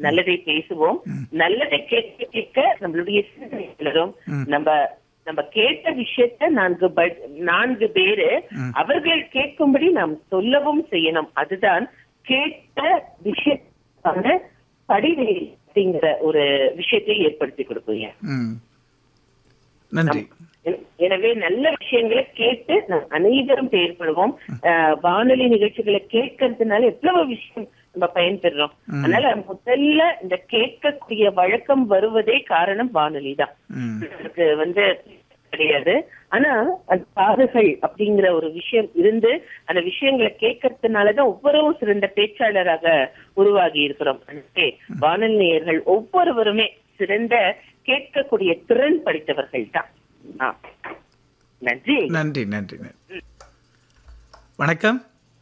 நல்லதை பேசுவோம் நல்லதை கேட்க கேட்க நம்மளுடைய சிந்தனை வளரும் நம்ம நம்ம கேட்ட விஷயத்த நான்கு ப- நான்கு பேரு அவர்கள் கேட்கும்படி நாம் சொல்லவும் செய்யணும் அதுதான் கேட்ட விஷயத்தான படிநிலை அப்படிங்கிற ஒரு விஷயத்தை ஏற்படுத்தி கொடுக்குங்க ம் நன்றி என- எனவே நல்ல விஷயங்களை கேட்டு நாம் அனைவரும் செயல்படுவோம் அஹ், வானொலி நிகழ்ச்சிகளை கேட்கறதுனால எவ்வளவு விஷயம் நம்ம பயன்பெறுறோம் அதனால முதல்ல இந்த கேட்கக்கூடிய வழக்கம் வருவதே காரணம் வானொலி தான் ம் அதுக்கு வந்து கிடையாது ஆனா அந்த காதுகள் அப்படிங்கிற ஒரு விஷயம் இருந்து அந்த விஷயங்களை கேட்கறதுனாலதான் ஒவ்வொருவரும் சிறந்த பேச்சாளராக உருவாகி இருக்கிறோம் எனவே வானொலி நேயர்கள் ஒவ்வொருவருமே சிறந்த கேட்கக்கூடிய திறன் படித்தவர்கள் தான் ஆ. நன்றி நன்றி நன்றி நன்றி வணக்கம்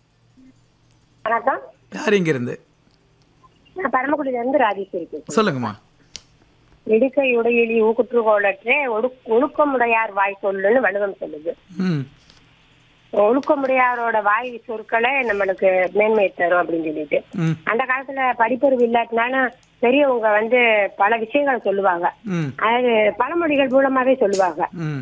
வணக்கம் யார் இங்க இருந்து நான் பரமக்குடியில இருந்து ராஜேஸ்வரி பேசுறேன் சொல்லுங்கம்மா இடுக்கை உடையிலி ஊக்குற்று கோலற்றே ஒடுக் ஒழுக்கமுடையார் வாய் சொல்லுன்னு வள்ளுவம் சொல்லுது ம் ஒழுக்கமுடையாரோட வாய் சொற்களை நம்மளுக்கு மேன்மை தரும் அப்படின்னு சொல்லிட்டு ம் அந்த காலத்துல படிப்பறிவு இல்லாட்டினாலும் பெரியவங்க வந்து பல விஷயங்களை சொல்லுவாங்க ம் அதாவது பழமொழிகள் மூலமாவே சொல்லுவாங்க ம்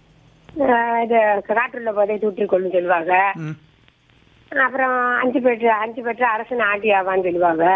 அஹ் இது காற்றுள்ள போதை தூற்றிக் கொள்ளும் சொல்லுவாங்க ம் அப்புறம் அஞ்சு பெற்று அஞ்சு பெற்ற அரசன் ஆண்டி ஆவான்னு சொல்லுவாங்க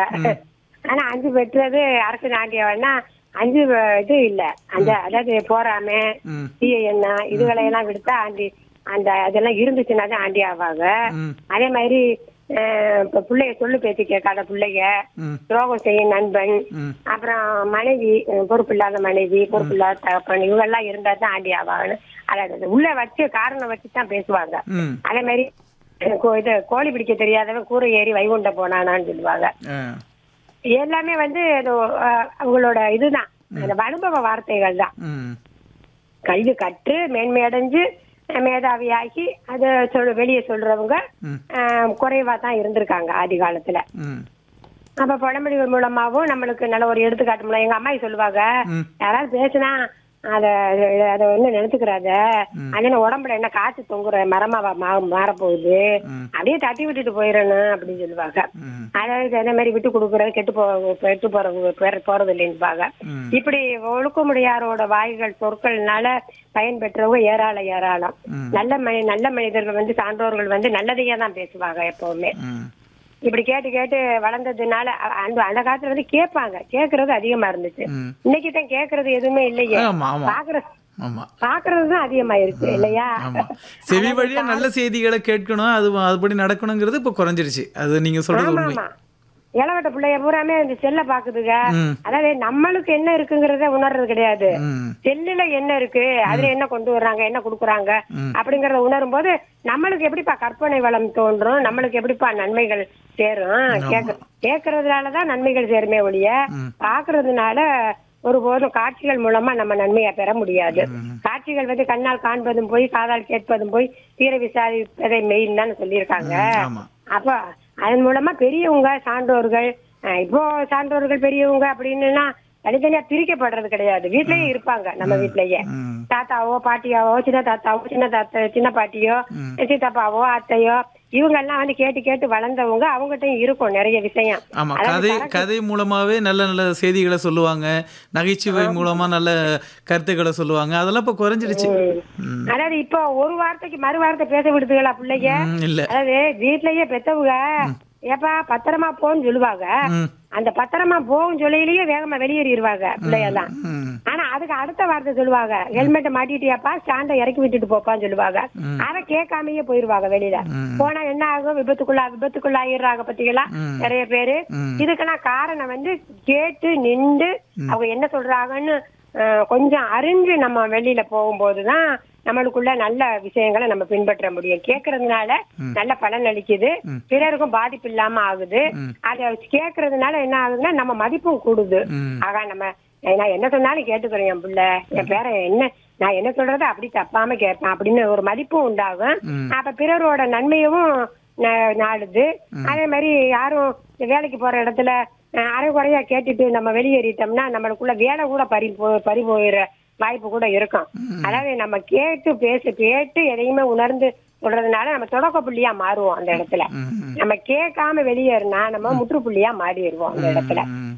ஆனா அஞ்சு பெற்றது அரசன் ஆண்டி ஆவான்னா அஞ்சு வ- இது இல்ல அந்த அதாவது போறாம ம் தீய எண்ணெய் இதுகளை எல்லாம் விடுத்தா ஆண்டி அந்த அதெல்லாம் இருந்துச்சுன்னா தான் ஆண்டி ஆவாங்க ம் அதே மாதிரி அஹ், இப்ப பிள்ளைய சொல்லு பேச்சு கேட்காத பிள்ளைங்க ம் துரோகம் செய்யும் நண்பன் ம் அப்புறம் மனைவி அஹ், பொறுப்பில்லாத மனைவி பொறுப்பில்லாத தகப்பன் இவங்க எல்லாம் இருந்தா தான் ஆண்டி ஆவாங்கன்னு அதாவது உள்ள வச்சு காரணம் வச்சு தான் பேசுவாங்க ம் அதே மாதிரி அஹ் கோ- இது கோழி பிடிக்க தெரியாதவன் கூரை ஏறி வைகுண்ட போனானான்னு சொல்லுவாங்க ஆ எல்லாமே வந்து அது அஹ், அவங்களோட இதுதான் அந்த அனுபவ வார்த்தைகள் தான் ம் கல்வி கற்று மேன்மை அடைஞ்சு அஹ், மேதாவியாகி அதை சொல் வெளியே சொல்றவங்க ம் அஹ், குறைவா தான் இருந்திருக்காங்க ஆதி காலத்துல ம் அப்ப பழமொழிகள் மூலமாவும் நம்மளுக்கு நல்ல ஒரு எடுத்துக்காட்டு மூலம் எங்க அம்மாயி சொல்லுவாங்க ம். யாராவது பேசுனா அத அத வந்து நினைச்சுக்கிறாத அதனால உடம்புல என்ன காத்து தொங்குற மரமா மா- மாறப்போகுது ம். அப்படியே தட்டி விட்டுட்டு போயிடணும் அப்படின்னு சொல்லுவாங்க ம் அதாவது அதே மாதிரி விட்டு கொடுக்கறது கெட்டு போ கெட்டு போறது பேர் போறது இல்லைன்னுபாங்க ம். இப்படி ஒழுக்கமுடையாரோட வாய்கள் சொற்கள்னால பயன் பெற்றவங்க ஏராளம் ஏராளம் ம். நல்ல மனி நல்ல மனிதர்கள் வந்து சான்றோர்கள் வந்து நல்லதையே தான் பேசுவாங்க எப்பவுமே ம் இப்படி கேட்டு கேட்டு வளர்ந்ததுனால அ- அந்த அந்த காலத்துல வந்து கேட்பாங்க கேக்குறது அதிகமா இருந்துச்சு ம் இன்னைக்கு தான் கேக்குறது எதுவுமே இல்லையே ஆமா ஆமா பாக்குற ஆமா பாக்குறது தான் அதிகமாயிருக்கு இல்லையா ஆமா செவி வழியா நல்ல செய்திகளை கேட்கணும் அது அதுபடி நடக்கணுங்கிறது இப்ப குறைஞ்சிருச்சு அது நீங்க சொல்றது ஆமா உண்மை ஆமா இளவட்ட பிள்ளைய பூராமே இந்த செல்ல பாக்குதுங்க ம் அதாவது நம்மளுக்கு என்ன இருக்குங்கிறத உணர்றது கிடையாது ம் செல்லுல என்ன இருக்கு அதுல என்ன கொண்டு வர்றாங்க என்ன குடுக்குறாங்க ம். அப்படிங்கறத உணரும் போது நம்மளுக்கு எப்படிப்பா கற்பனை வளம் தோன்றும் நம்மளுக்கு எப்படிப்பா நன்மைகள் சேரும் கேக்க கேக்குறதுனாலதான் நன்மைகள் சேருமே ஒழிய ம். பாக்குறதுனால ஒருபோதும் காட்சிகள் மூலமா நம்ம நன்மையை பெற முடியாது காட்சிகள் வந்து கண்ணால் காண்பதும் போய் காதால் கேட்பதும் போய் தீர விசாரிப்பதை மெயின் தான் சொல்லியிருக்காங்க ஆமா அப்ப அதன் மூலமா பெரியவங்க சான்றோர்கள் அஹ் இப்போ சான்றோர்கள் பெரியவங்க அப்படின்னுனா தனித்தனியா பிரிக்கப்படுறது கிடையாது வீட்லயே இருப்பாங்க நம்ம வீட்லயே ம் தாத்தாவோ பாட்டியாவோ சின்ன தாத்தாவோ சின்ன தாத்தா சின்ன பாட்டியோ சித்தப்பாவோ அத்தையோ இவங்க எல்லாம் வந்து கேட்டு கேட்டு வளர்ந்தவங்க அவங்ககிட்டயும் இருக்கும் நிறைய விஷயம் ஆமா அதாவது கதை பழக்க- கதை மூலமாவே நல்ல நல்ல செய்திகளை சொல்லுவாங்க நகைச்சுவை மூலமா நல்ல கருத்துக்களை சொல்லுவாங்க அதெல்லாம் இப்ப குறைஞ்சிடுச்சு ம். அதாவது இப்போ ஒரு வார்த்தைக்கு மறு வார்த்தை பேச விடுதுங்களா பிள்ளைங்க ம், இல்ல அதாவது வீட்லயே பெத்தவங்க ஏப்பா பத்திரமா போன்னு சொல்லுவாங்க ம் அந்த பத்திரமா போகும் சொல்லையிலேயே வேகமா வெளியேறிடுவாங்க பிள்ளையெல்லாம் ம் ஆனா அதுக்கு அடுத்த வார்த்தை சொல்லுவாங்க ஹெல்மெட்டை மாட்டிட்டியாப்பா ஸ்டாண்டை இறக்கி விட்டுட்டு போப்பான்னு சொல்லுவாங்க அதை கேட்காமயே போயிருவாங்க வெளியில ம். போனா என்ன ஆகும் விபத்துக்குள்ள விபத்துக்குள்ள ஆயிடுறாங்க பத்திகளா ம். நிறைய பேரு ம். இதுக்கெல்லாம் காரணம் வந்து கேட்டு நின்று அவங்க என்ன சொல்றாங்கன்னு அஹ், கொஞ்சம் அறிஞ்சு நம்ம வெளியில போகும்போதுதான் நம்மளுக்குள்ள நல்ல விஷயங்களை நம்ம பின்பற்ற முடியும் கேக்குறதுனால நல்ல பலன் அளிக்குது பிறருக்கும் பாதிப்பு இல்லாம ஆகுது அத கேக்குறதுனால என்ன ஆகுதுன்னா நம்ம மதிப்பும் கூடுது ம் ஆகா நம்ம நான் என்ன சொன்னாலும் கேட்டுக்கிறேன் என் பிள்ளை என் பேர என்ன நான் என்ன சொல்றத அப்படி தப்பாம கேட்பேன் அப்படின்னு ஒரு மதிப்பும் உண்டாகும் ம். அப்ப பிறரோட நன்மையவும் நா- நாடுது அதே மாதிரி யாரும் வேலைக்கு போற இடத்துல அஹ், அரை குறையா கேட்டுட்டு நம்ம வெளியேறிட்டோம்னா நம்மளுக்குள்ள வேலை கூட பறி போ- பறி போயிடுற வாய்ப்பு கூட இருக்கும் அதாவது நம்ம கேட்டு பேச கேட்டு எதையுமே உணர்ந்து சொல்றதுனால நம்ம தொடக்க புள்ளியா மாறுவோம் அந்த இடத்துல ம் நம்ம கேட்காம வெளியேறினா நம்ம முற்றுப்புள்ளியா மாறிடுவோம் அந்த இடத்துல ம்